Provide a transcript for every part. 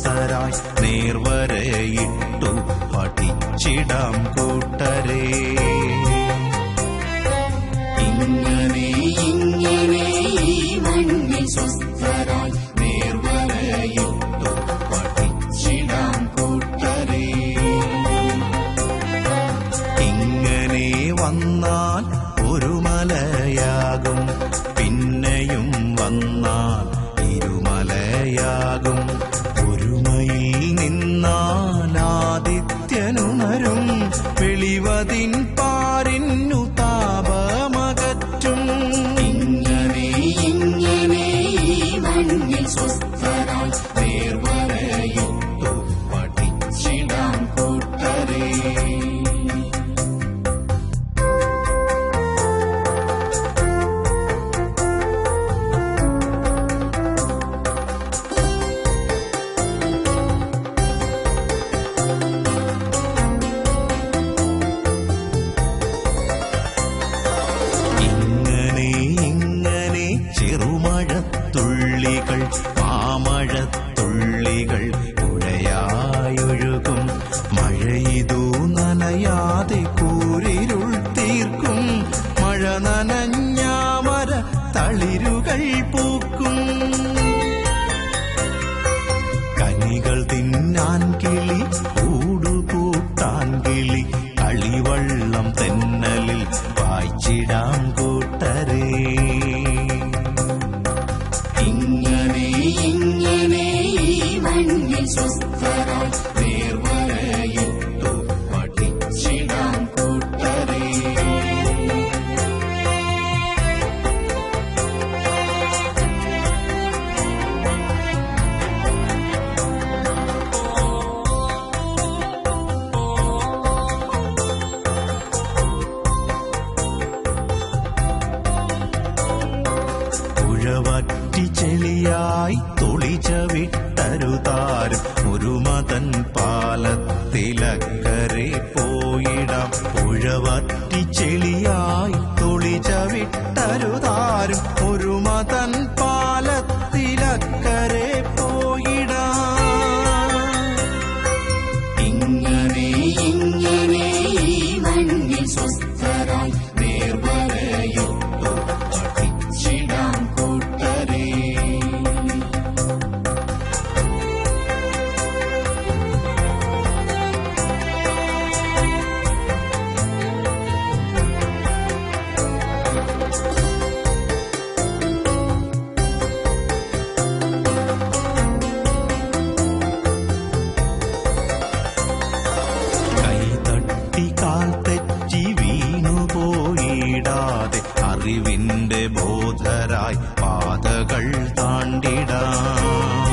സ്വസ്ഥരായി നേർവരയിട്ടു പഠിച്ചിടാം കൂട്ടരേ ഇങ്ങനെ ഇങ്ങനെ ഈ മണ്ണിൽ സ്വസ്ഥരായി നേർവരയിട്ടു പഠിച്ചിടാം കൂട്ടരേ ഇങ്ങനെ വന്നാൽ ഒരു മലയാകും പിന്നെയും വന്നാൽ ഇരുമലയാകും ഒരുമയിൽ നിന്നാൽ ആദിത്യനുണരും വെളിവതിൻ പാരിന്നു താപമകറ്റും ഇങ്ങനെ ഇങ്ങനെ ഈ മണ്ണിൽ സ്വസ്ഥരായി നേർവരയിട്ടു പഠിച്ചിടാം കൂട്ടരേ ഇങ്ങനെ ഇങ്ങനെ ചെറുമഴത്തുള്ളികൾ മാമഴത്തുള്ളികൾ പുഴയായൊഴുകും മഴയിതു നനയാതെ കൂരിരുൾ തീർക്കും മഴ നനഞ്ഞാമര തളിരുകൾ പൂക്കും കനികൾ തിന്നാൻ കിളി കൂടുകൂട്ടാൻ കിളി കളിവള്ളം തെന്നലിൽ വായിച്ചിടാം കൂട്ടരേ ഇങ്ങനെ ഇങ്ങനെ ഈ മണ്ണിൽ സ്വസ്ഥരായി നേർവരയിട്ടു പഠിച്ചിടാം കൂട്ടരേ പുഴവറ്റി ചെളിയായി തൊളിച്ച വിട്ടരുതാരും ഒരു മതൻ പാലത്തിലക്കരെ പോയിടാം പുഴവറ്റി ചെളിയായി തൊളിച്ച വിട്ടരുതാരും ഒരു മതൻ പാലത്തിലക്കരെ പോയിടാം ഇങ്ങനെ ഇങ്ങനെ ഈ മണ്ണിൽ സ്വസ്ഥരായി നേർവരയിട്ടു പഠിച്ചിടാം കൂട്ടരേ കൈതട്ടി കാൽ തെറ്റി വീണുപോയിടാതെ അറിവിന്റെ ബോധരായി പാതകൾ താണ്ടിടാം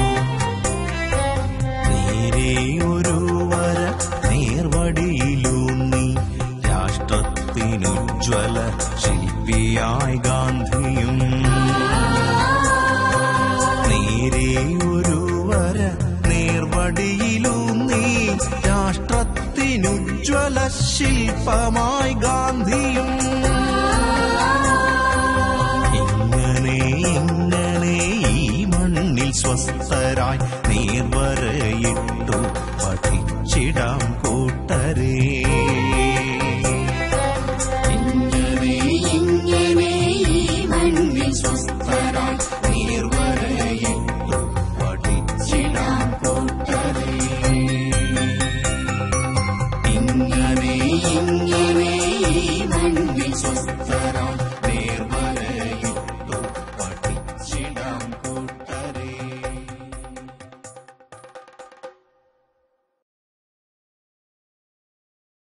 നേരെ ഒരു വര നേർവടിയിലൂന്നി രാഷ്ട്രത്തിനുജ്വല ശില്പിയായി ഗാന്ധിയും നേരെ ഒരു വര നേർവടിയിലൂന്നി രാഷ്ട്രത്തിനുജ്വല ശില്പമായി ഗാന്ധിയും ഇങ്ങനെ ഇങ്ങനെ ഈ മണ്ണിൽ സ്വസ്ഥരായി നേർവരയിട്ടു പഠിച്ചിടാം കൂട്ടരേ ഇങ്ങനെ ഇങ്ങനെ ഈ മണ്ണിൽ സ്വസ്ഥരായി നേർവരയിട്ടു പഠിച്ചിടാം കൂട്ടരേ ഇങ്ങനെ ഇങ്ങനെ ഈ മണ്ണിൽ സ്വസ്ഥരായി